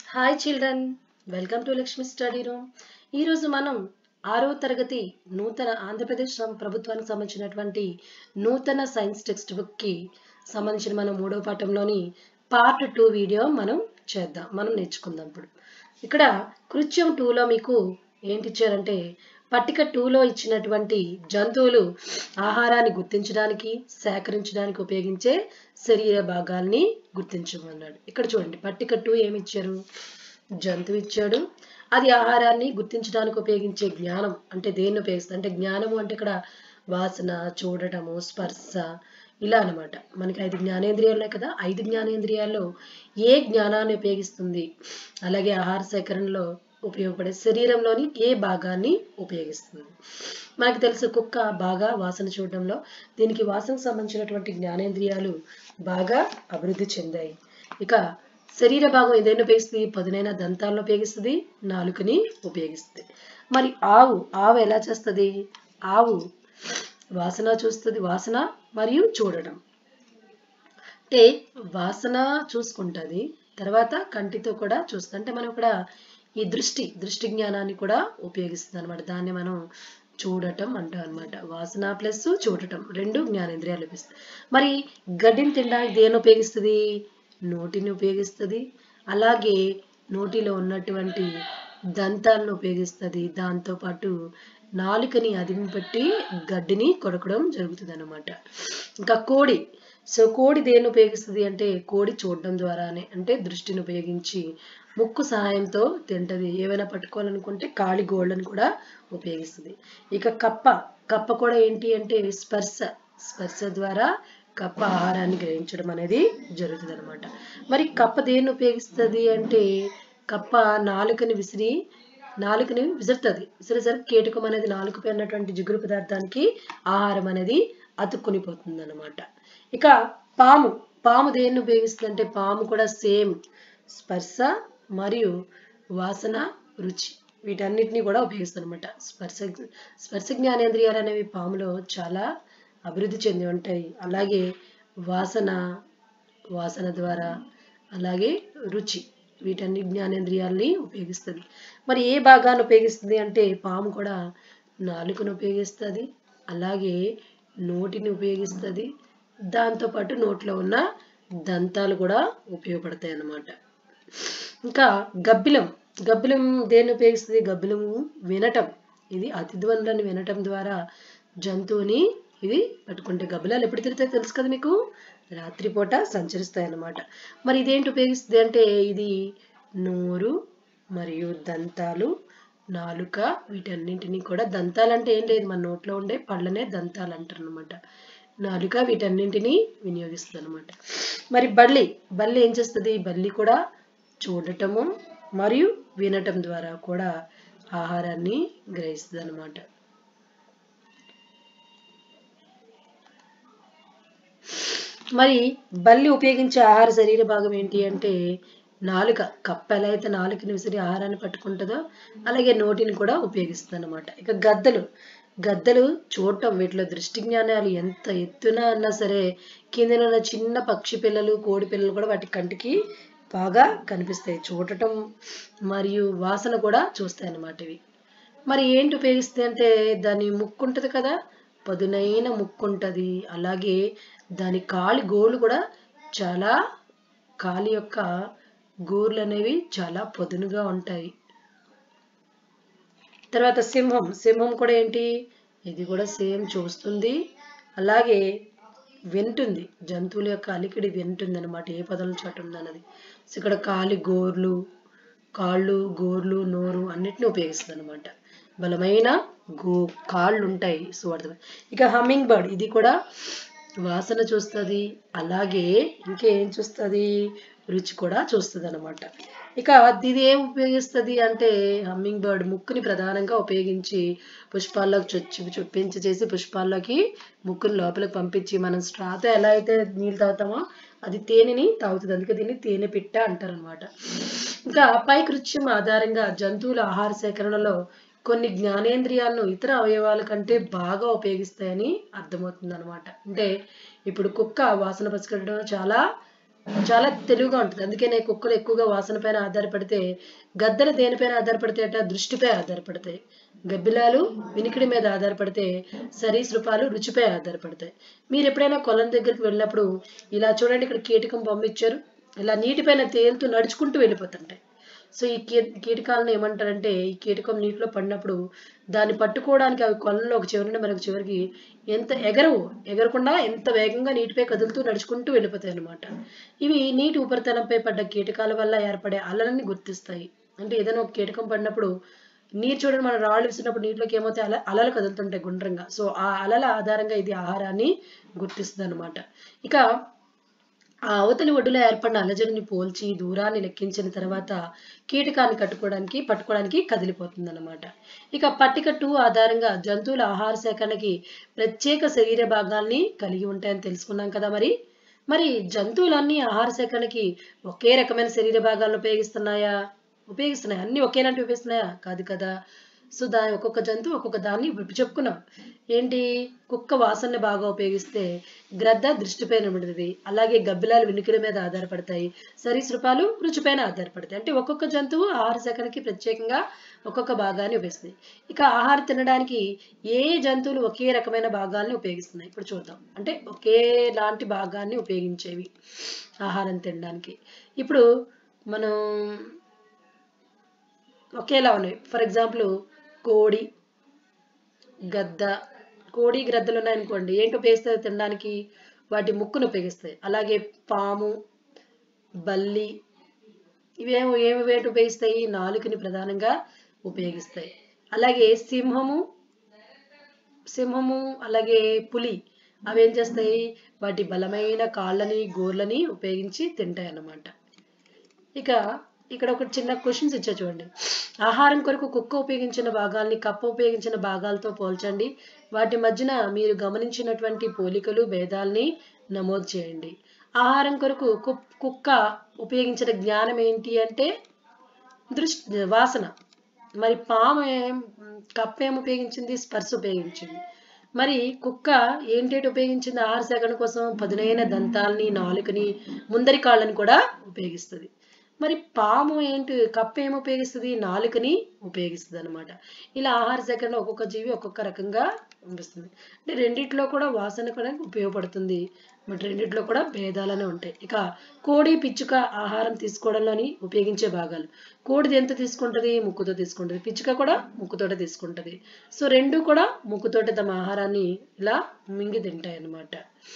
Hi children welcome to Lakshmi study room ఈరోజు మనం ఆరో తరగతి నూతన ఆంధ్రప్రదేశ్ సం- ప్రభుత్వానికి సంబంధించినటువంటి నూతన సైన్స్ టెక్స్ట్ బుక్కి సంబంధించిన మనం మూడో పాఠంలోని పార్ట్ టూ వీడియో మనం చేద్దాం మనం నేర్చుకుందాం ఇప్పుడు ఇక్కడ కృత్యం టూలో మీకు ఏంటి ఇచ్చారంటే పట్టిక టూలో ఇచ్చినటువంటి జంతువులు ఆహారాన్ని గుర్తించడానికి సేకరించడానికి ఉపయోగించే శరీర భాగాల్ని గుర్తించమన్నాడు ఇక్కడ చూడండి పట్టిక టూ ఏమి ఇచ్చారు జంతువు ఇచ్చాడు అది ఆహారాన్ని గుర్తించడానికి ఉపయోగించే జ్ఞానం అంటే దేన్ని ఉపయోగిస్తుంది అంటే జ్ఞానము అంటే ఇక్కడ వాసన చూడటము స్పర్శ ఇలా అన్నమాట మనకి ఐదు జ్ఞానేంద్రియాలు ఉన్నాయి కదా ఐదు జ్ఞానేంద్రియాల్లో ఏ జ్ఞానాన్ని ఉపయోగిస్తుంది అలాగే ఆహార సేకరణలో ఉపయోగపడే శరీరంలోని ఏ భాగాన్ని ఉపయోగిస్తుంది మనకు తెలుసు కుక్క బాగా వాసన చూడడంలో దీనికి వాసనకు సంబంధించినటువంటి జ్ఞానేంద్రియాలు బాగా అభివృద్ధి చెందాయి ఇక శరీర భాగం ఏదైనా ఉపయోగిస్తుంది పదునైన దంతాలను ఉపయోగిస్తుంది నాలుకని ఉపయోగిస్తుంది మరి ఆవు ఆవు ఎలా చేస్తుంది ఆవు వాసన చూస్తుంది వాసన మరియు చూడడం అంటే వాసన చూసుకుంటుంది తర్వాత కంటితో కూడా చూస్తుంది అంటే మనం ఇక్కడ ఈ దృష్టి దృష్టి జ్ఞానాన్ని కూడా ఉపయోగిస్తుంది అనమాట దాన్ని మనం చూడటం అంటాం అనమాట వాసన ప్లస్ చూడటం రెండు జ్ఞానేంద్రియాలు ఉపయోగిస్తాయి మరి గడ్డిని తినడానికి దేని ఉపయోగిస్తుంది నోటిని ఉపయోగిస్తుంది అలాగే నోటిలో ఉన్నటువంటి దంతాలను ఉపయోగిస్తుంది దాంతోపాటు నాలుకని అదిమి పెట్టి గడ్డిని కొరకడం జరుగుతుంది అనమాట ఇంకా కోడి సో కోడి దేన్ని ఉపయోగిస్తుంది అంటే కోడి చూడడం ద్వారానే అంటే దృష్టిని ఉపయోగించి ముక్కు సహాయంతో తింటది ఏమైనా పట్టుకోవాలనుకుంటే కాలి గోళ్ళను కూడా ఉపయోగిస్తుంది ఇక కప్ప కప్ప కూడా ఏంటి అంటే స్పర్శ స్పర్శ ద్వారా కప్ప ఆహారాన్ని గ్రహించడం అనేది జరుగుతుంది అనమాట మరి కప్ప దేన్ని ఉపయోగిస్తుంది అంటే కప్ప నాలుకని విసిరి నాలుకని విసురుతుంది విసిరేసరికి కీటకం అనేది నాలుకపై ఉన్నటువంటి జిగురు పదార్థానికి ఆహారం అనేది అతుక్కుని పోతుంది అనమాట ఇక పాము పాము దేన్ని ఉపయోగిస్తుంది అంటే పాము కూడా సేమ్ స్పర్శ మరియు వాసన రుచి వీటన్నిటిని కూడా ఉపయోగిస్తుంది అనమాట స్పర్శ స్పర్శ జ్ఞానేంద్రియాలు అనేవి పాములో చాలా అభివృద్ధి చెంది ఉంటాయి అలాగే వాసన వాసన ద్వారా అలాగే రుచి వీటన్ని జ్ఞానేంద్రియాల్ని ఉపయోగిస్తుంది మరి ఏ భాగాన్ని ఉపయోగిస్తుంది అంటే పాము కూడా నాలుకను ఉపయోగిస్తుంది అలాగే నోటిని ఉపయోగిస్తుంది దాంతోపాటు నోట్లో ఉన్న దంతాలు కూడా ఉపయోగపడతాయి అన్నమాట ఇంకా గబ్బిలం గబ్బిలం దేన్ని ఉపయోగిస్తుంది గబ్బిలము వినటం ఇది అతిధ్వనులను వినటం ద్వారా జంతువుని ఇది పట్టుకుంటే గబ్బిలాలు ఎప్పుడు తిరుగుతాయి తెలుసు కదా మీకు రాత్రిపూట సంచరిస్తాయి అన్నమాట మరి ఇదేంటి ఉపయోగిస్తుంది అంటే ఇది నోరు మరియు దంతాలు నాలుక వీటన్నింటినీ కూడా దంతాలు అంటే ఏం లేదు మన నోట్లో ఉండే పళ్ళనే దంతాలు అంటారు అనమాట నాలుక వీటన్నింటినీ వినియోగిస్తుంది అనమాట మరి బల్లి బల్లి ఏం చేస్తుంది బల్లి కూడా చూడటము మరియు వినటం ద్వారా కూడా ఆహారాన్ని గ్రహిస్తుంది అనమాట మరి బల్లి ఉపయోగించే ఆహార శరీర భాగం ఏంటి అంటే నాలుక కప్ప ఎలా అయితే నాలుకని విసిరి ఆహారాన్ని పట్టుకుంటుందో అలాగే నోటిని కూడా ఉపయోగిస్తుంది అనమాట ఇక గద్దలు గద్దలు చూడటం వీటిలో దృష్టి జ్ఞానాలు ఎంత ఎత్తున అన్నా సరే కింద ఉన్న చిన్న పక్షి పిల్లలు కోడి పిల్లలు కూడా వాటి కంటికి బాగా కనిపిస్తాయి చూడటం మరియు వాసన కూడా చూస్తాయి అన్నమాట ఇవి మరి ఏంటి ఉపయోగిస్తాయి అంటే దాని ముక్కు ఉంటుంది కదా పదునైన ముక్కు ఉంటుంది అలాగే దాని కాలి గోళ్ళు కూడా చాలా కాలి యొక్క గోర్లు అనేవి చాలా పొదునుగా ఉంటాయి తర్వాత సింహం సింహం కూడా ఏంటి ఇది కూడా సేమ్ చూస్తుంది అలాగే వింటుంది జంతువుల యొక్క అలికిడి వింటుంది అనమాట ఏ పదాల చోట ఉందన్నది సో ఇక్కడ కాలి గోర్లు కాళ్ళు గోర్లు నోరు అన్నిటిని ఉపయోగిస్తుంది అనమాట బలమైన గో కాళ్ళు ఉంటాయి సో అర్థం ఇక హమ్మింగ్ బర్డ్ ఇది కూడా వాసన చూస్తుంది అలాగే ఇంకేం చూస్తుంది రుచి కూడా చూస్తుంది అనమాట ఇక ఇది ఏం ఉపయోగిస్తుంది అంటే హమ్మింగ్ బర్డ్ ముక్కుని ప్రధానంగా ఉపయోగించి పుష్పాల్లోకి చొచ్చి చొప్పించి చేసి పుష్పాల్లోకి ముక్కుని లోపలికి పంపించి మనం స్ట్రాతో ఎలా అయితే నీళ్ళు తాగుతామో అది తేనెని తాగుతుంది అందుకే దీన్ని తేనె పిట్ట అంటారు అనమాట ఇంకా పై కృత్యం ఆధారంగా జంతువుల ఆహార సేకరణలో కొన్ని జ్ఞానేంద్రియాలను ఇతర అవయవాల కంటే బాగా ఉపయోగిస్తాయని అర్థమవుతుంది అనమాట అంటే ఇప్పుడు కుక్క వాసన పసుకడం చాలా చాలా తెలివిగా ఉంటుంది అందుకనే కుక్కలు ఎక్కువగా వాసన పైన ఆధారపడితే గద్దలు దేనిపైన ఆధారపడితే అట దృష్టిపై ఆధారపడతాయి గబ్బిలాలు వినికిడి మీద ఆధారపడితే సరీసృపాలు రుచిపై ఆధారపడతాయి మీరు ఎప్పుడైనా కొలం దగ్గరికి వెళ్ళినప్పుడు ఇలా చూడండి ఇక్కడ కీటకం బొమ్మ ఇచ్చారు ఇలా నీటిపైన తేలుతూ నడుచుకుంటూ వెళ్ళిపోతుంటాయి సో ఈ కీ కీటకాలను ఏమంటారంటే ఈ కీటకం నీటిలో పడినప్పుడు దాన్ని పట్టుకోవడానికి అవి కొలంలో ఒక చివరి నుండి మరొక చివరికి ఎంత ఎగరవు ఎగరకుండా ఎంత వేగంగా నీటిపై కదులుతూ నడుచుకుంటూ వెళ్ళిపోతాయి అన్నమాట ఇవి నీటి ఉపరితలంపై పడ్డ కీటకాల వల్ల ఏర్పడే అలలని గుర్తిస్తాయి అంటే ఏదైనా ఒక కీటకం పడినప్పుడు నీరు చూడండి మనం రాళ్ళు విసిరినప్పుడు నీటిలోకి ఏమవుతాయి అల అలలు కదులుతుంటాయి గుండ్రంగా సో ఆ అలల ఆధారంగా ఇది ఆహారాన్ని గుర్తిస్తుంది అనమాట ఇక ఆ అవతలి ఒడ్డులో ఏర్పడిన అలజడిని పోల్చి దూరాన్ని లెక్కించిన తర్వాత కీటకాన్ని కట్టుకోవడానికి పట్టుకోవడానికి కదిలిపోతుంది అనమాట ఇక పట్టిక టూ ఆధారంగా జంతువుల ఆహార సేకరణకి ప్రత్యేక శరీర భాగాల్ని కలిగి ఉంటాయని తెలుసుకున్నాం కదా మరి మరి జంతువులన్నీ ఆహార సేకరణకి ఒకే రకమైన శరీర భాగాలను ఉపయోగిస్తున్నాయా ఉపయోగిస్తున్నాయి అన్ని ఒకేలాంటివి ఉపయోగిస్తున్నాయా కాదు కదా సో దాని ఒక్కొక్క జంతువు ఒక్కొక్క దాన్ని ఇప్పుడు చెప్పుకున్నాం ఏంటి కుక్క వాసనని బాగా ఉపయోగిస్తే గ్రద్ద దృష్టిపైన ఉంటుంది అలాగే గబ్బిలాలు వినికిడి మీద ఆధారపడతాయి సరీసృపాలు రుచిపైన ఆధారపడతాయి అంటే ఒక్కొక్క జంతువు ఆహార సేకరణకి ప్రత్యేకంగా ఒక్కొక్క భాగాన్ని ఉపయోగిస్తుంది ఇక ఆహారం తినడానికి ఏ జంతువులు ఒకే రకమైన భాగాల్ని ఉపయోగిస్తున్నాయి ఇప్పుడు చూద్దాం అంటే ఒకేలాంటి భాగాన్ని ఉపయోగించేవి ఆహారం తినడానికి ఇప్పుడు మనం ఒకేలా ఉన్నాయి ఫర్ ఎగ్జాంపుల్ కోడి గద్ద కోడి గ్రద్దలు ఉన్నాయనుకోండి ఏంటి ఉపయోగిస్తాయి తినడానికి వాటి ముక్కును ఉపయోగిస్తాయి అలాగే పాము బల్లి ఇవేమో ఏమి వేటి ఉపయోగిస్తాయి నాలుకని ప్రధానంగా ఉపయోగిస్తాయి అలాగే సింహము సింహము అలాగే పులి అవి ఏం చేస్తాయి వాటి బలమైన కాళ్ళని గోర్లని ఉపయోగించి తింటాయి అన్నమాట ఇక ఇక్కడ ఒక చిన్న క్వశ్చన్స్ ఇచ్చా చూడండి ఆహారం కొరకు కుక్క ఉపయోగించిన భాగాల్ని కప్ప ఉపయోగించిన భాగాలతో పోల్చండి వాటి మధ్యన మీరు గమనించినటువంటి పోలికలు భేదాల్ని నమోదు చేయండి ఆహారం కొరకు కు- కుక్క ఉపయోగించిన జ్ఞానం ఏంటి అంటే దృష్టి వాసన మరి పాము ఏం కప్ప ఏం ఉపయోగించింది స్పర్శ ఉపయోగించింది మరి కుక్క ఏంటేటి ఉపయోగించింది ఆహార సేకరణ కోసం పదునైన దంతాల్ని నాలుకని ముందరి కాళ్ళని కూడా ఉపయోగిస్తుంది మరి పాము ఏంటి కప్ప ఏం ఉపయోగిస్తుంది నాలుకని ఉపయోగిస్తుంది అనమాట ఇలా ఆహార సేకరణ ఒక్కొక్క జీవి ఒక్కొక్క రకంగా అనిపిస్తుంది అంటే రెండిట్లో కూడా వాసన కూడా ఉపయోగపడుతుంది బట్ రెండిట్లో కూడా భేదాలనే ఉంటాయి ఇక కోడి పిచ్చుక ఆహారం తీసుకోవడంలోని ఉపయోగించే భాగాలు కోడిది ఎంత తీసుకుంటది ముక్కుతో తీసుకుంటది పిచ్చుక కూడా ముక్కుతోట తీసుకుంటది సో రెండు కూడా ముక్కుతోటి తమ ఆహారాన్ని ఇలా మింగి తింటాయి అన్నమాట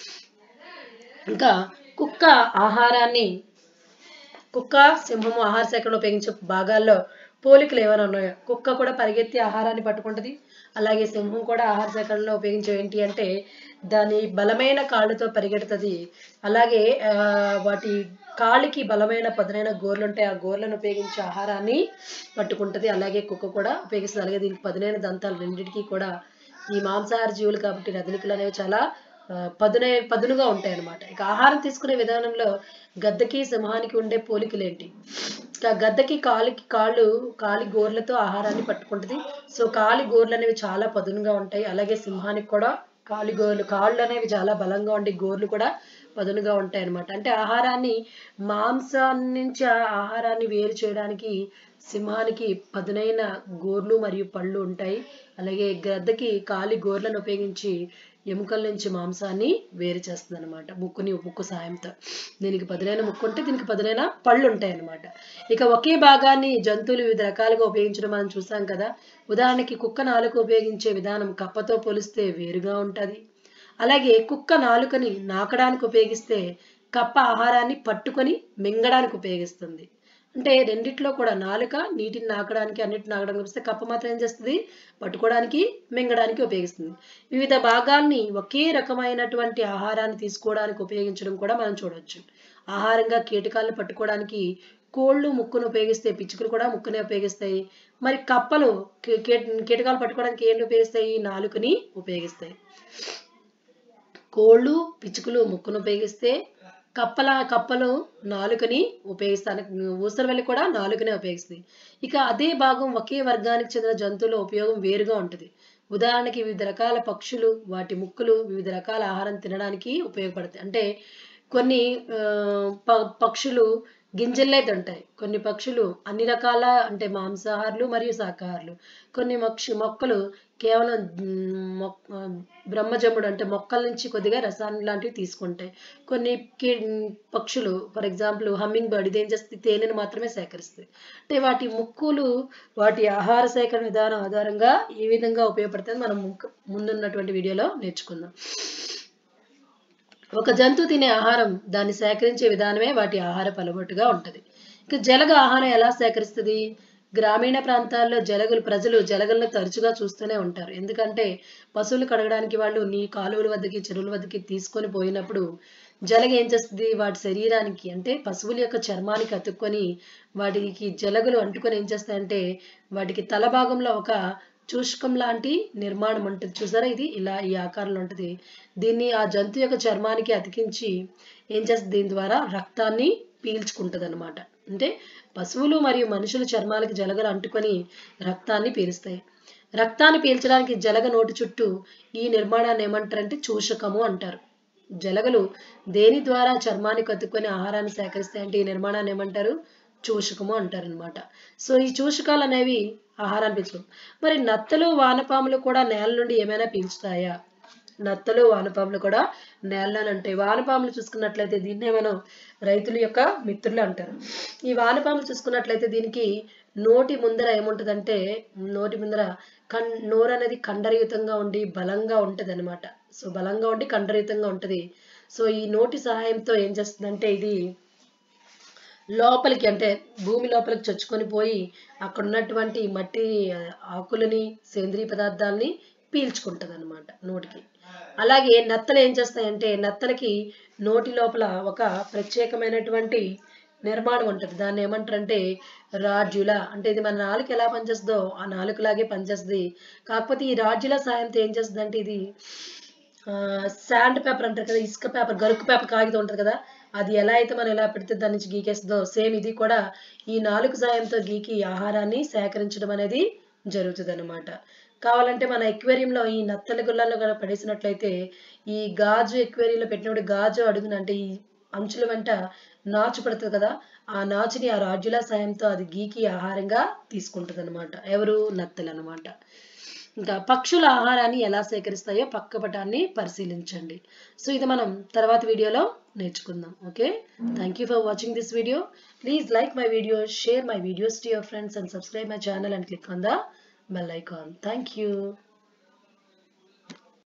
ఇంకా కుక్క ఆహారాన్ని కుక్క సింహము ఆహార సేకరణలో ఉపయోగించే భాగాల్లో పోలికలు ఏమైనా ఉన్నాయో కుక్క కూడా పరిగెత్తి ఆహారాన్ని పట్టుకుంటది అలాగే సింహం కూడా ఆహార సేకరణలో ఉపయోగించే ఏంటి అంటే దాని బలమైన కాళ్ళతో పరిగెడుతుంది అలాగే ఆ, వాటి కాళ్ళకి బలమైన పదునైన గోర్లు ఉంటాయి ఆ గోర్లను ఉపయోగించి ఆహారాన్ని పట్టుకుంటది అలాగే కుక్క కూడా ఉపయోగిస్తుంది అలాగే దీనికి పదునైన దంతాలు రెండింటికి కూడా ఈ మాంసాహార జీవులు కాబట్టి రదలికలు అనేవి చాలా ఆ, పదునై పదునుగా ఉంటాయి అన్నమాట ఇక ఆహారం తీసుకునే విధానంలో గద్దకి సింహానికి ఉండే పోలికలు ఏంటి ఇక గద్దకి కాలికి కాళ్ళు కాలి గోర్లతో ఆహారాన్ని పట్టుకుంటుంది సో కాలి గోర్లు అనేవి చాలా పదునుగా ఉంటాయి అలాగే సింహానికి కూడా కాలి గోర్లు కాళ్ళు అనేవి చాలా బలంగా ఉండి గోర్లు కూడా పదునుగా ఉంటాయి అన్నమాట అంటే ఆహారాన్ని మాంసాన్ని నుంచి ఆ ఆహారాన్ని వేరు చేయడానికి సింహానికి పదునైన గోర్లు మరియు పళ్ళు ఉంటాయి అలాగే గద్దకి కాలి గోర్లను ఉపయోగించి ఎముకల నుంచి మాంసాన్ని వేరు చేస్తుంది అనమాట ముక్కుని ముక్కు సాయంతో దీనికి పదునైన ముక్కు ఉంటే దీనికి పదునైన పళ్ళు ఉంటాయి అన్నమాట ఇక ఒకే భాగాన్ని జంతువులు వివిధ రకాలుగా ఉపయోగించడం మనం చూసాం కదా ఉదాహరణకి కుక్క నాలుక ఉపయోగించే విధానం కప్పతో పోలిస్తే వేరుగా ఉంటది అలాగే కుక్క నాలుకని నాకడానికి ఉపయోగిస్తే కప్ప ఆహారాన్ని పట్టుకొని మింగడానికి ఉపయోగిస్తుంది అంటే రెండిట్లో కూడా నాలుక నీటిని నాకడానికి అన్నిటిని నాకడానికి ఉపయోగిస్తే కప్ప మాత్రం ఏం చేస్తుంది పట్టుకోవడానికి మింగడానికి ఉపయోగిస్తుంది వివిధ భాగాల్ని ఒకే రకమైనటువంటి ఆహారాన్ని తీసుకోవడానికి ఉపయోగించడం కూడా మనం చూడవచ్చు ఆహారంగా కీటకాలను పట్టుకోవడానికి కోళ్ళు ముక్కును ఉపయోగిస్తే పిచ్చుకలు కూడా ముక్కునే ఉపయోగిస్తాయి మరి కప్పలు కీ- కీ- కీటకాలు పట్టుకోవడానికి ఏంటి ఉపయోగిస్తాయి నాలుకని ఉపయోగిస్తాయి కోళ్ళు పిచ్చుకలు ముక్కును ఉపయోగిస్తే కప్పల కప్పలు నాలుకని ఉపయోగిస్తాను ఊసరవెల్లి కూడా నాలుకనే ఉపయోగిస్తుంది ఇక అదే భాగం ఒకే వర్గానికి చెందిన జంతువుల ఉపయోగం వేరుగా ఉంటుంది ఉదాహరణకి వివిధ రకాల పక్షులు వాటి ముక్కులు వివిధ రకాల ఆహారం తినడానికి ఉపయోగపడతాయి అంటే కొన్ని ఆ, ప- పక్షులు గింజలే తింటాయి కొన్ని పక్షులు అన్ని రకాల అంటే మాంసాహారులు మరియు శాకాహారులు కొన్ని మొక్ష మొక్కలు కేవలం మ్, మొక్- ఆ, బ్రహ్మజముడు అంటే మొక్కల నుంచి కొద్దిగా రసాయనం లాంటివి తీసుకుంటాయి కొన్ని కీ- పక్షులు ఫర్ ఎగ్జాంపుల్ హమ్మింగ్ బర్డ్ ఇదేం చేస్తుంది తేనెను మాత్రమే సేకరిస్తుంది అంటే వాటి ముక్కులు వాటి ఆహార సేకరణ విధానం ఆధారంగా ఏ విధంగా ఉపయోగపడుతుంది మనం ముందు- ముందున్నటువంటి వీడియోలో నేర్చుకుందాం ఒక జంతువు తినే ఆహారం దాన్ని సేకరించే విధానమే వాటి ఆహార అలవాటుగా ఉంటది ఇక జలగ ఆహారం ఎలా సేకరిస్తుంది గ్రామీణ ప్రాంతాల్లో జలగలు ప్రజలు జలగలను తరచుగా చూస్తూనే ఉంటారు ఎందుకంటే పశువులు కడగడానికి వాళ్ళు నీ కాలువల వద్దకి చెరువుల వద్దకి తీసుకొని పోయినప్పుడు జలగ ఏం చేస్తుంది వాటి శరీరానికి అంటే పశువుల యొక్క చర్మానికి అతుక్కొని వాటికి జలగలు అంటుకొని ఏం చేస్తాయంటే వాటికి తల భాగంలో ఒక చూషకం లాంటి నిర్మాణం ఉంటుంది చూసారా ఇది ఇలా ఈ ఆకారంలో ఉంటుంది దీన్ని ఆ జంతు యొక్క చర్మానికి అతికించి ఏం చేస్తుంది దీని ద్వారా రక్తాన్ని పీల్చుకుంటుంది అనమాట అంటే పశువులు మరియు మనుషుల చర్మాలకి జలగలు అంటుకొని రక్తాన్ని పీలుస్తాయి రక్తాన్ని పీల్చడానికి జలగ నోటి చుట్టూ ఈ నిర్మాణాన్ని ఏమంటారంటే చూషకము అంటారు జలగలు దేని ద్వారా చర్మాన్ని కత్తుకొని ఆహారాన్ని సేకరిస్తాయి అంటే ఈ నిర్మాణాన్ని ఏమంటారు చూషకము అంటారు అనమాట సో ఈ చూషకాలు అనేవి ఆహారాన్ని పీల్చుకోవు మరి నత్తలు వానపాములు కూడా నేల నుండి ఏమైనా పీల్చుతాయా నత్తలు వానపాములు కూడా నేలలో ఉంటాయి వానపాములు చూసుకున్నట్లయితే దీన్నే మనం రైతుల యొక్క మిత్రులు అంటారు ఈ వానపాములు చూసుకున్నట్లయితే దీనికి నోటి ముందర ఏముంటదంటే నోటి ముందర కన్ నోరు అనేది కండరయుతంగా ఉండి బలంగా ఉంటది అనమాట సో బలంగా ఉండి కండరయుతంగా ఉంటది సో ఈ నోటి సహాయంతో ఏం చేస్తుందంటే ఇది లోపలికి అంటే భూమి లోపలికి చొచ్చుకొని పోయి అక్కడ ఉన్నటువంటి మట్టి ఆ, ఆకులని సేంద్రియ పదార్థాలని పీల్చుకుంటది అనమాట నోటికి అలాగే నత్తలు ఏం చేస్తాయంటే నత్తలకి నోటి లోపల ఒక ప్రత్యేకమైనటువంటి నిర్మాణం ఉంటుంది దాన్ని ఏమంటారంటే రాడ్యుల అంటే ఇది మన నాలుక ఎలా పనిచేస్తుందో ఆ నాలుకలాగే పనిచేస్తుంది కాకపోతే ఈ రాడ్యుల సాయంతో ఏం చేస్తుంది అంటే ఇది శాండ్ పేపర్ అంటారు కదా ఇసుక పేపర్ గరుకు పేపర్ కాగితం ఉంటుంది కదా అది ఎలా అయితే మనం ఎలా పెడితే దాని నుంచి గీకేస్తుందో సేమ్ ఇది కూడా ఈ నాలుగు సాయంతో గీకి ఆహారాన్ని సేకరించడం అనేది జరుగుతుంది అనమాట కావాలంటే మన ఎక్వేరియంలో ఈ నత్తల గుళ్ళల్లో కూడా పడేసినట్లయితే ఈ గాజు ఎక్వేరియంలో పెట్టినప్పుడు గాజు అడుగున అంటే ఈ అంచుల వెంట నాచు పడుతుంది కదా ఆ నాచుని ఆ రాజుల సాయంతో అది గీకి ఆహారంగా తీసుకుంటుంది అనమాట ఎవరు నత్తలు అనమాట ఇంకా పక్షుల ఆహారాన్ని ఎలా సేకరిస్తాయో పక్క పటాన్ని పరిశీలించండి సో ఇది మనం తర్వాత వీడియోలో నేర్చుకుందాం okay thank you for watching this video please like my video share my videos to your friends and subscribe my channel and click on the bell icon. Thank you.